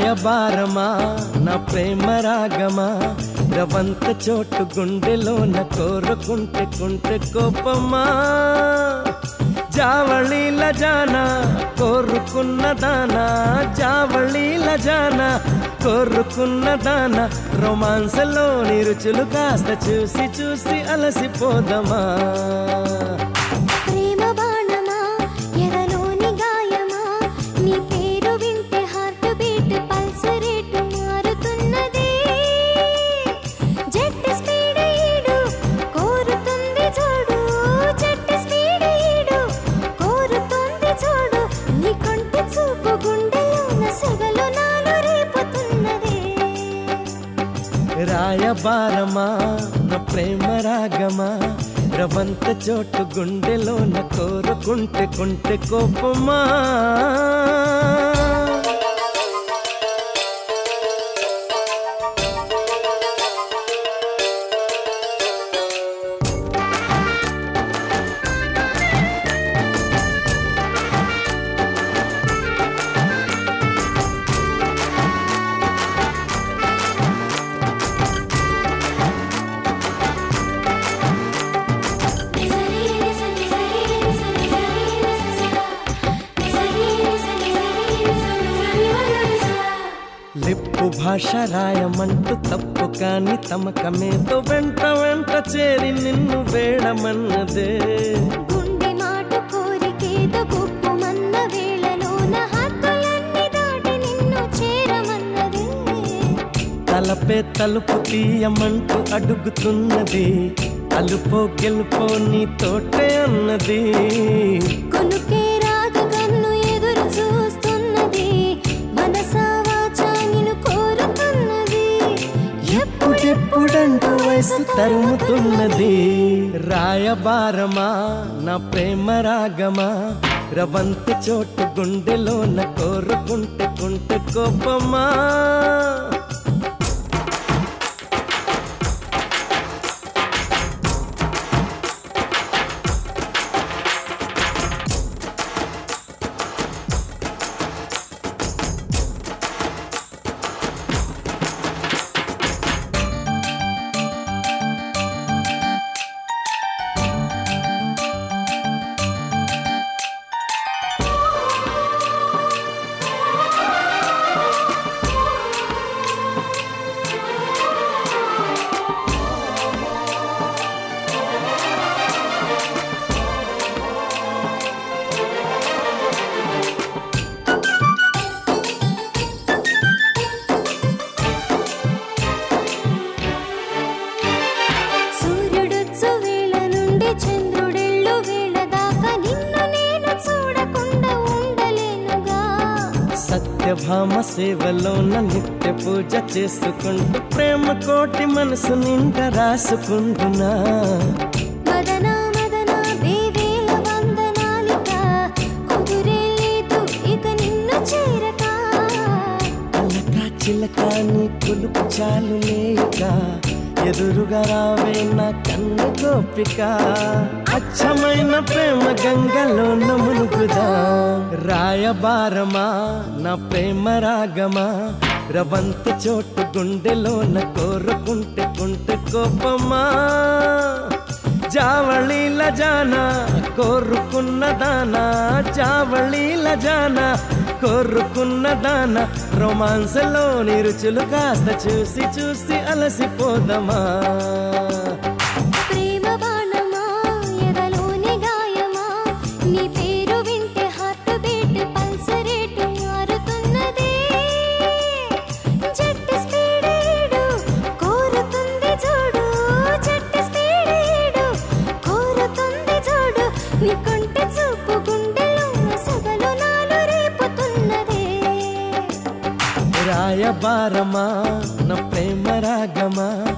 రాయబారమా నా ప్రేమ రాగమా రవంత చోటు గుండెలోన కోరుకుంటే కుంటే కోపమా జావళీల జానా కోరుకున్న దానా జావళీల జానా కోరుకున్న దానా రొమాన్స్లోని రుచులు కాస్త చూసి చూసి అలసిపోదమా ప్రేమ బాణమా ఎదలోని గాయమా నీ పేరు వింటే హార్ట్ బీట్ పల్స్ రేటు మారుతున్నది జెట్ స్పీడ్ ఈడు కోరుతుంది చూడు జెట్ స్పీడ్ ఈడు కోరుతుంది చూడు నీ కొంటి చూపు గుండెలోన సెగలు నాలు రేపుతున్నది రాయబారమా నా ప్రేమ రాగమా రవంత చోటు గుండెలోన కోరుకుంటే కుంటే కోపమా లిప్పు భాష రాయమంటూ తప్పు కాని తమకమేతో వెంట వెంట చేరి నిన్ను వేడమన్నదే గుండె మాట కోరికేదో గుప్పుమన్న వేళలోన హద్దులన్నీ దాటి నిన్ను చేరమన్నది తలపే తలుపు తీయమంటూ అడుగుతున్నది అలుపో గెలుపో నీ తోటే అన్నది కొనుకే రాగ కన్ను ఎదురు చూస్తున్నది మనసా వాచా నిన్ను కోరుతున్నది ఎప్పుడెప్పుడంటూ వయసు తరుముతున్నది రాయబారమా నా ప్రేమ రాగమా రవంతి చోటు గుండెలోన కోరుకుంటే కుంటే కోపమా సూర్యుడొచ్చు వేళ నుండి చంద్రుడెళ్ళు వేళ దాకా నిన్ను నేను చూడకుండా ఉండలేనుగా సత్యభామ సేవలోన నిత్య పూజ చేసుకుంటూ ప్రేమ కోటి మనసు నిండా రాసుకుంటున్నా మదన మదన వేవేల వందనాలిక కుదురే లేదు ఇక నిన్ను చేరక అలక చిలక నీ కులుపు చాలు లేక ఎదురుగా రావే నా కన్ను గోపిక అచ్చమైన ప్రేమ గంగలో మునుగుదా రాయబారమా నా ప్రేమ రాగమా రవంతి చోటు గుండెలోన కోరుకుంటే కుంటే కోపమా జావళీల జానా కోరుకున్న దానా జావళీల జానా కోరుకున్న దానా రొమాన్స్లోని రుచులు కాస్త చూసి చూసి అలసిపోదమా ప్రేమ బాణమా ఎదలోని గాయమా నీ పేరు వింటే హార్ట్ బీట్ పల్స్ రేటు మారుతున్నది జెట్ స్పీడ్ ఈడు కోరుతుంది చూడు జెట్ స్పీడ్ ఈడు కోరుతుంది చూడు నీ కొంటె చూపు గుండెలో సగలు నాలు రేపుతున్నది రాయబారమా నా ప్రేమ రాగమా